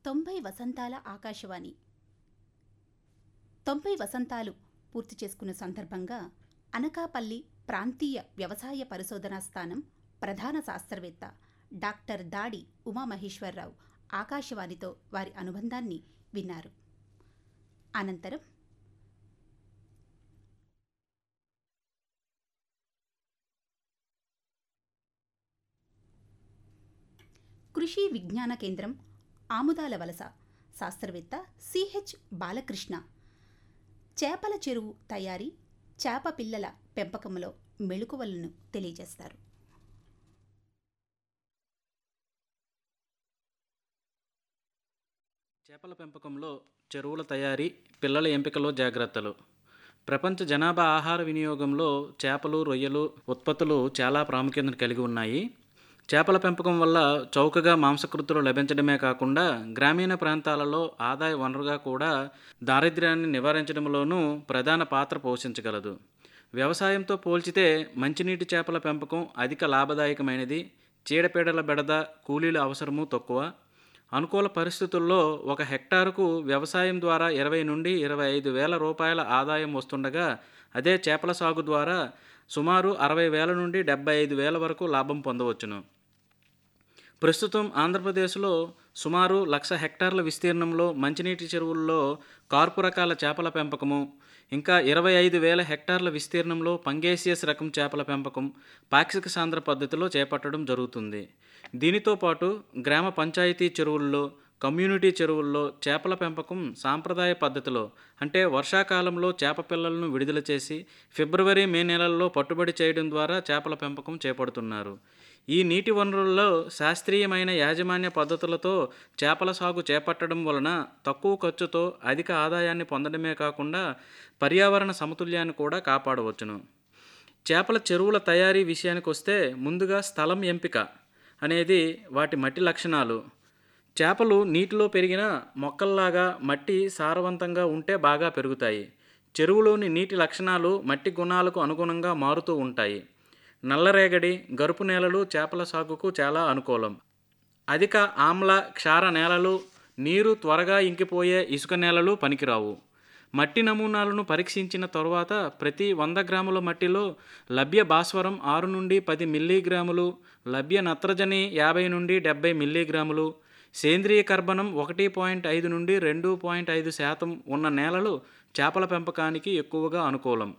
తొంభై వసంతాల ఆకాశవాణి తొంభై వసంతాలు పూర్తి చేసుకున్న సందర్భంగా అనకాపల్లి ప్రాంతీయ వ్యవసాయ పరిశోధనా స్థానం ప్రధాన శాస్త్రవేత్త డాక్టర్ దాడి ఉమామహేశ్వరరావు ఆకాశవాణితో వారి అనుబంధాన్ని విన్నారు అనంతరం కృషి విజ్ఞాన కేంద్రం ఆముదాల వలస శాస్త్రవేత్త సిహెచ్ బాలకృష్ణ చేపల చెరువు తయారీ చేప పిల్లల పెంపకంలో మెళుకువలను తెలియజేస్తారు చేపల పెంపకంలో చెరువుల తయారీ పిల్లల ఎంపికలో జాగ్రత్తలు ప్రపంచ జనాభా ఆహార వినియోగంలో చేపలు రొయ్యలు ఉత్పత్తులు చాలా ప్రాముఖ్యతను కలిగి ఉన్నాయి చేపల పెంపకం వల్ల చౌకగా మాంసకృతులు లభించడమే కాకుండా గ్రామీణ ప్రాంతాలలో ఆదాయ వనరుగా కూడా దారిద్ర్యాన్ని నివారించడంలోనూ ప్రధాన పాత్ర పోషించగలదు వ్యవసాయంతో పోల్చితే మంచినీటి చేపల పెంపకం అధిక లాభదాయకమైనది చీడపీడల బెడద కూలీల అవసరము తక్కువ అనుకూల పరిస్థితుల్లో ఒక హెక్టారుకు వ్యవసాయం ద్వారా ఇరవై నుండి ఇరవై ఐదు వేల రూపాయల ఆదాయం వస్తుండగా అదే చేపల సాగు ద్వారా సుమారు అరవై వేల నుండి డెబ్బై ఐదు వేల వరకు లాభం పొందవచ్చును ప్రస్తుతం ఆంధ్రప్రదేశ్లో సుమారు లక్ష హెక్టార్ల విస్తీర్ణంలో మంచినీటి చెరువుల్లో కార్పు రకాల చేపల పెంపకము ఇంకా ఇరవై ఐదు వేల హెక్టార్ల విస్తీర్ణంలో పంగేసియస్ రకం చేపల పెంపకం పాక్షిక సాంద్ర పద్ధతిలో చేపట్టడం జరుగుతుంది దీనితో పాటు గ్రామ పంచాయతీ చెరువుల్లో కమ్యూనిటీ చెరువుల్లో చేపల పెంపకం సాంప్రదాయ పద్ధతిలో అంటే వర్షాకాలంలో చేప పిల్లలను విడుదల చేసి ఫిబ్రవరి మే నెలల్లో పట్టుబడి చేయడం ద్వారా చేపల పెంపకం చేపడుతున్నారు ఈ నీటి వనరుల్లో శాస్త్రీయమైన యాజమాన్య పద్ధతులతో చేపల సాగు చేపట్టడం వలన తక్కువ ఖర్చుతో అధిక ఆదాయాన్ని పొందడమే కాకుండా పర్యావరణ సమతుల్యాన్ని కూడా కాపాడవచ్చును చేపల చెరువుల తయారీ విషయానికి వస్తే ముందుగా స్థలం ఎంపిక అనేది వాటి మట్టి లక్షణాలు చేపలు నీటిలో పెరిగిన మొక్కల్లాగా మట్టి సారవంతంగా ఉంటే బాగా పెరుగుతాయి చెరువులోని నీటి లక్షణాలు మట్టి గుణాలకు అనుగుణంగా మారుతూ ఉంటాయి నల్లరేగడి గరుపు నేలలు చేపల సాగుకు చాలా అనుకూలం అధిక ఆమ్ల క్షార నేలలు నీరు త్వరగా ఇంకిపోయే ఇసుక నేలలు పనికిరావు మట్టి నమూనాలను పరీక్షించిన తరువాత ప్రతి వంద గ్రాముల మట్టిలో లభ్య భాస్వరం ఆరు నుండి పది మిల్లీగ్రాములు లభ్య నత్రజని యాభై నుండి డెబ్బై మిల్లీగ్రాములు సేంద్రియ కర్బనం ఒకటి పాయింట్ ఐదు నుండి రెండు పాయింట్ ఐదు శాతం ఉన్న నేలలు చేపల పెంపకానికి ఎక్కువగా అనుకూలం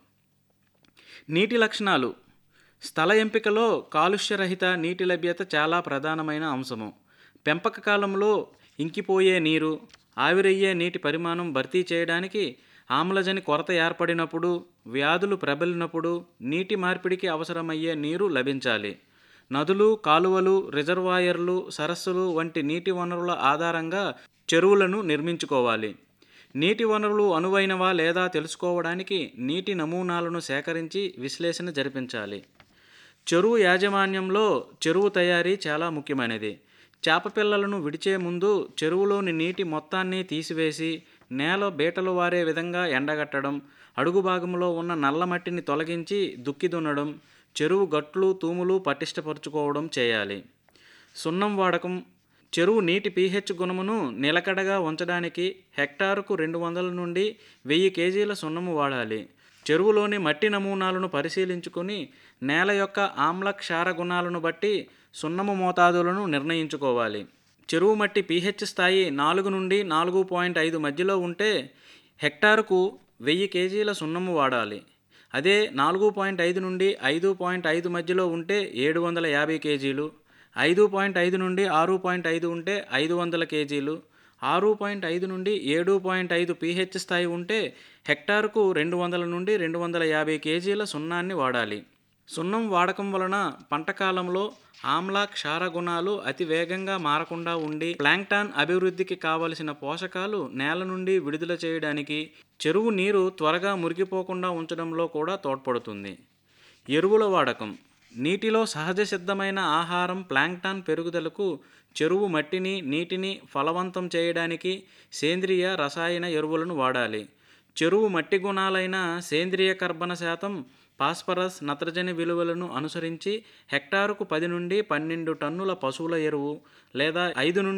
నీటి లక్షణాలు స్థల ఎంపికలో కాలుష్యరహిత నీటి లభ్యత చాలా ప్రధానమైన అంశము పెంపక కాలంలో ఇంకిపోయే నీరు ఆవిరయ్యే నీటి పరిమాణం భర్తీ చేయడానికి ఆమ్లజని కొరత ఏర్పడినప్పుడు వ్యాధులు ప్రబలినప్పుడు నీటి మార్పిడికి అవసరమయ్యే నీరు లభించాలి నదులు కాలువలు రిజర్వాయర్లు సరస్సులు వంటి నీటి వనరుల ఆధారంగా చెరువులను నిర్మించుకోవాలి నీటి వనరులు అనువైనవా లేదా తెలుసుకోవడానికి నీటి నమూనాలను సేకరించి విశ్లేషణ జరిపించాలి చెరువు యాజమాన్యంలో చెరువు తయారీ చాలా ముఖ్యమైనది చేప పిల్లలను విడిచే ముందు చెరువులోని నీటి మొత్తాన్ని తీసివేసి నేల బీటలు వారే విధంగా ఎండగట్టడం అడుగు భాగంలో ఉన్న నల్ల మట్టిని తొలగించి దుక్కి దున్నడం చెరువు గట్లు తూములు పటిష్టపరుచుకోవడం చేయాలి సున్నం వాడకం చెరువు నీటి పీహెచ్ గుణమును నిలకడగా ఉంచడానికి హెక్టారుకు రెండు వందల నుండి వెయ్యి కేజీల సున్నము వాడాలి చెరువులోని మట్టి నమూనాలను పరిశీలించుకొని నేల యొక్క ఆమ్ల క్షార గుణాలను బట్టి సున్నము మోతాదులను నిర్ణయించుకోవాలి చెరువు మట్టి పీహెచ్ స్థాయి నాలుగు నుండి నాలుగు పాయింట్ ఐదు మధ్యలో ఉంటే హెక్టారుకు వెయ్యి కేజీల సున్నము వాడాలి అదే నాలుగు పాయింట్ ఐదు నుండి ఐదు పాయింట్ ఐదు మధ్యలో ఉంటే ఏడు వందల యాభై కేజీలు ఐదు పాయింట్ ఐదు నుండి ఆరు పాయింట్ ఐదు ఉంటే ఐదు వందల కేజీలు ఆరు పాయింట్ ఐదు నుండి ఏడు పాయింట్ ఐదు పీహెచ్ స్థాయి ఉంటే హెక్టారుకు రెండు వందల నుండి రెండు వందల యాభై కేజీల సున్నాన్ని వాడాలి సున్నం వాడకం వలన పంట కాలంలో ఆమ్ల క్షార గుణాలు అతి వేగంగా మారకుండా ఉండి ప్లాంక్టాన్ అభివృద్ధికి కావలసిన పోషకాలు నేల నుండి విడుదల చేయడానికి చెరువు నీరు త్వరగా మురిగిపోకుండా ఉంచడంలో కూడా తోడ్పడుతుంది ఎరువుల వాడకం నీటిలో సహజ సిద్ధమైన ఆహారం ప్లాంక్టాన్ పెరుగుదలకు చెరువు మట్టిని నీటిని ఫలవంతం చేయడానికి సేంద్రియ రసాయన ఎరువులను వాడాలి చెరువు మట్టి గుణాలైన సేంద్రియ కర్బన శాతం ఫాస్ఫరస్ నత్రజని విలువలను అనుసరించి హెక్టారుకు పది నుండి పన్నెండు టన్నుల పశువుల ఎరువు లేదా ఐదు నుండి